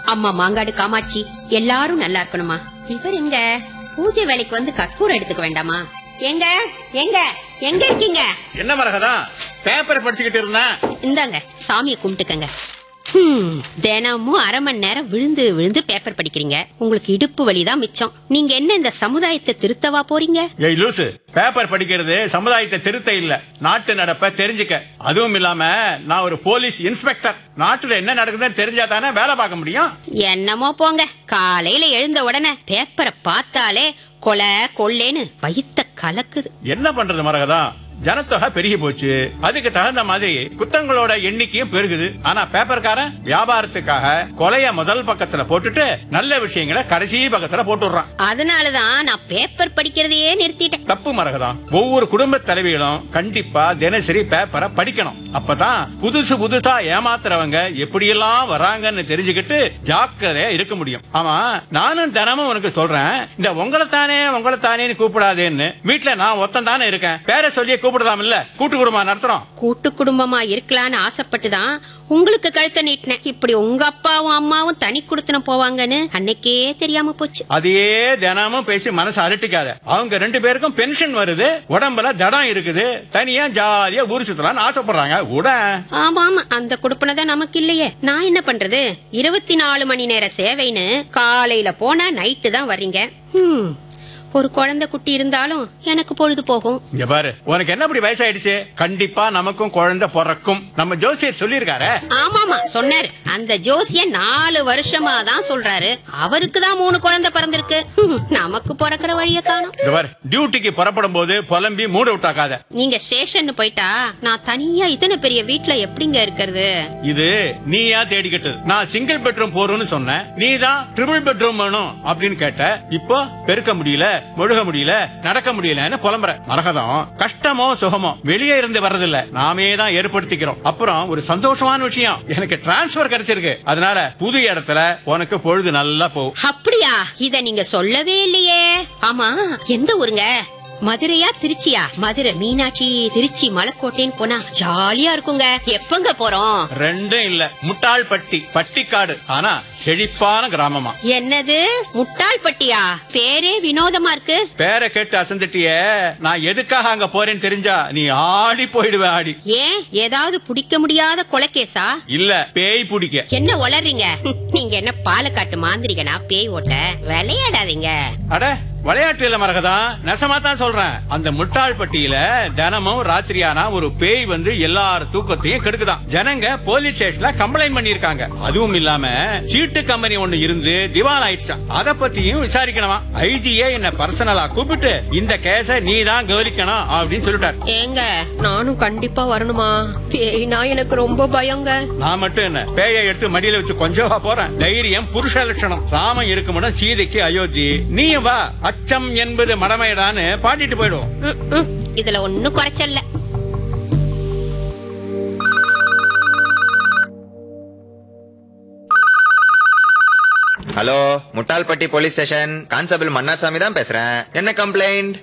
அம்மா மாங்காடு காமாட்சி எல்லாரும் நல்லா இருக்கணுமா இவர் எங்க பூஜை வேலைக்கு வந்து கற்பூரம் எடுத்துக்க வேண்டாமா எங்க எங்க எங்க இருக்கீங்க என்ன மரகதா பேப்பர் படிச்சுக்கிட்டு இருந்தேன் இந்தாங்க சாமியை கும்பிட்டுக்கங்க ஹம், தினமும் அரை மணி நேரம் விழுந்து விழுந்து பேப்பர் படிக்கிறீங்க உங்களுக்கு இடுப்பு வலிதான் மிச்சம் நீங்க என்ன இந்த சமுதாயத்தை திருத்தவா போறீங்க ஏய் லூசு பேப்பர் படிக்கிறது சமுதாயத்தை திருத்த இல்ல நாட்டு நடப்ப தெரிஞ்சுக்க அதுவும் இல்லாம நான் ஒரு போலீஸ் இன்ஸ்பெக்டர் நாட்டுல என்ன நடக்குதுன்னு தெரிஞ்சா தானே வேலை பார்க்க முடியும் என்னமோ போங்க காலையில எழுந்த உடனே பேப்பரை பார்த்தாலே கொலை கொள்ளேன்னு வயித்த கலக்குது என்ன பண்றது மரகதா ஜனத்தொகை பெருகி போச்சு அதுக்கு தகுந்த மாதிரி குத்தங்களோட எண்ணிக்கையும் பெருகுது ஆனா பேப்பர்காரன் வியாபாரத்துக்காக கொலைய முதல் பக்கத்துல போட்டுட்டு நல்ல விஷயங்களை கடைசி பக்கத்துல போட்டுடுறான் அதனாலதான் நான் பேப்பர் படிக்கிறதையே நிறுத்திட்டேன் தப்பு மரகதம் ஒவ்வொரு குடும்ப தலைவிகளும் கண்டிப்பா தினசரி பேப்பரை படிக்கணும் அப்பதான் புதுசு புதுசா ஏமாத்துறவங்க எப்படியெல்லாம் வராங்கன்னு தெரிஞ்சுக்கிட்டு ஜாக்கிரதையா இருக்க முடியும் ஆமா நானும் தினமும் உனக்கு சொல்றேன் இந்த உங்களை தானே உங்களை தானேன்னு கூப்பிடாதேன்னு வீட்டுல நான் ஒத்தம் தானே இருக்கேன் பேரை சொல்லி கூப்பிடலாம் இல்ல கூட்டு குடும்பம் நடத்துறோம் கூட்டு குடும்பமா இருக்கலாம்னு ஆசைப்பட்டுதான் உங்களுக்கு கழுத்தை நீட்டினேன் இப்படி உங்க அப்பாவும் அம்மாவும் தனி குடுத்தனம் போவாங்கன்னு அன்னைக்கே தெரியாம போச்சு அதையே தினமும் பேசி மனசு அலட்டிக்காத அவங்க ரெண்டு பேருக்கும் பென்ஷன் வருது உடம்புல தடம் இருக்குது தனியா ஜாலியா ஊர் சுத்தலாம்னு ஆசைப்படுறாங்க உட ஆமா ஆமா அந்த குடுப்பனை தான் நமக்கு இல்லையே நான் என்ன பண்றது இருபத்தி நாலு மணி நேர சேவைன்னு காலையில போனா நைட்டு தான் வர்றீங்க ஹம், ஒரு குழந்தை குட்டி இருந்தாலும் எனக்கு பொழுது போகும் இங்க பாரு உனக்கு என்ன அப்படி வயசாயிடுச்சு கண்டிப்பா நமக்கும் குழந்தை பிறக்கும் நம்ம ஜோசியர் சொல்லியிருக்காரு ஆமாமா சொன்னாரு அந்த ஜோசிய நாலு வருஷமா தான் சொல்றாரு அவருக்கு தான் மூணு குழந்தை பிறந்திருக்கு ஹம், நமக்கு பிறக்கிற வழிய காணும் இங்க பாரு டியூட்டிக்கு புறப்படும் போது புலம்பி மூட விட்டாக்காத நீங்க ஸ்டேஷன் போயிட்டா நான் தனியா இத்தனை பெரிய வீட்ல எப்படிங்க இருக்கிறது இது நீயா தேடிக்கிட்டது நான் சிங்கிள் பெட்ரூம் போறோம்னு சொன்னேன் நீ தான் ட்ரிபிள் பெட்ரூம் வேணும் அப்படின்னு கேட்ட இப்போ பெருக்க முடியல முழுக முடியல நடக்க முடியலன்னு புலம்புற மரகதம் கஷ்டமோ சுகமோ வெளியே இருந்து வர்றதில்ல நாமே தான் ஏற்படுத்திக்கிறோம் அப்புறம் ஒரு சந்தோஷமான விஷயம் எனக்கு டிரான்ஸ்பர் கிடைச்சிருக்கு அதனால புது இடத்துல உனக்கு பொழுது நல்லா போகும் அப்படியா இத நீங்க சொல்லவே இல்லையே ஆமா எந்த ஊருங்க மதுரையா திருச்சியா மதுரை மீனாட்சி திருச்சி மலைக்கோட்டைன்னு போனா ஜாலியா இருக்குங்க எப்பங்க போறோம் ரெண்டும் இல்ல முட்டாள்பட்டி பட்டிக்காடு ஆனா செழிப்பான கிராமமா என்னது முட்டாள்பட்டியா பேரே வினோதமா இருக்கு பேரை கேட்டு அசந்துட்டியே நான் எதுக்காக அங்க போறேன்னு தெரிஞ்சா நீ ஆடி போயிடுவ ஆடி ஏன் ஏதாவது பிடிக்க முடியாத கொலைக்கேசா இல்ல பேய் பிடிக்க என்ன வளர்றீங்க நீங்க என்ன பாலக்காட்டு மாந்திரிகனா பேய் ஓட்ட விளையாடாதீங்க அட விளையாட்டு இல்ல மரகதான் நெசமா தான் சொல்றேன் அந்த முட்டாள்பட்டியில தினமும் ராத்திரியானா ஒரு பேய் வந்து எல்லார் தூக்கத்தையும் கெடுக்குதாம் ஜனங்க போலீஸ் ஸ்டேஷன்ல கம்ப்ளைண்ட் பண்ணிருக்காங்க அதுவும் இல்லாம சீட்டு கம்பெனி ஒண்ணு இருந்து திவால் ஆயிடுச்சாம் அத பத்தியும் விசாரிக்கணுமா ஐஜியே என்ன பர்சனலா கூப்பிட்டு இந்த கேஸ நீ தான் கவனிக்கணும் அப்படின்னு சொல்லிட்டார் ஏங்க நானும் கண்டிப்பா வரணுமா பேய்னா எனக்கு ரொம்ப பயங்க நான் மட்டும் என்ன பேயை எடுத்து மடியில வச்சு கொஞ்சவா போறேன் தைரியம் புருஷ லட்சணம் ராமன் இருக்குமுடன் சீதைக்கு அயோத்தி நீயும் வா அச்சம் என்பது மடமையடான்னு பாடிட்டு போயிடும் ம், ம். இதுல ஒண்ணும் குறைச்சல்ல hello Muttalpatti police station constable Mannasamy தான் பேசுறேன் என்ன கம்ப்ளைண்ட்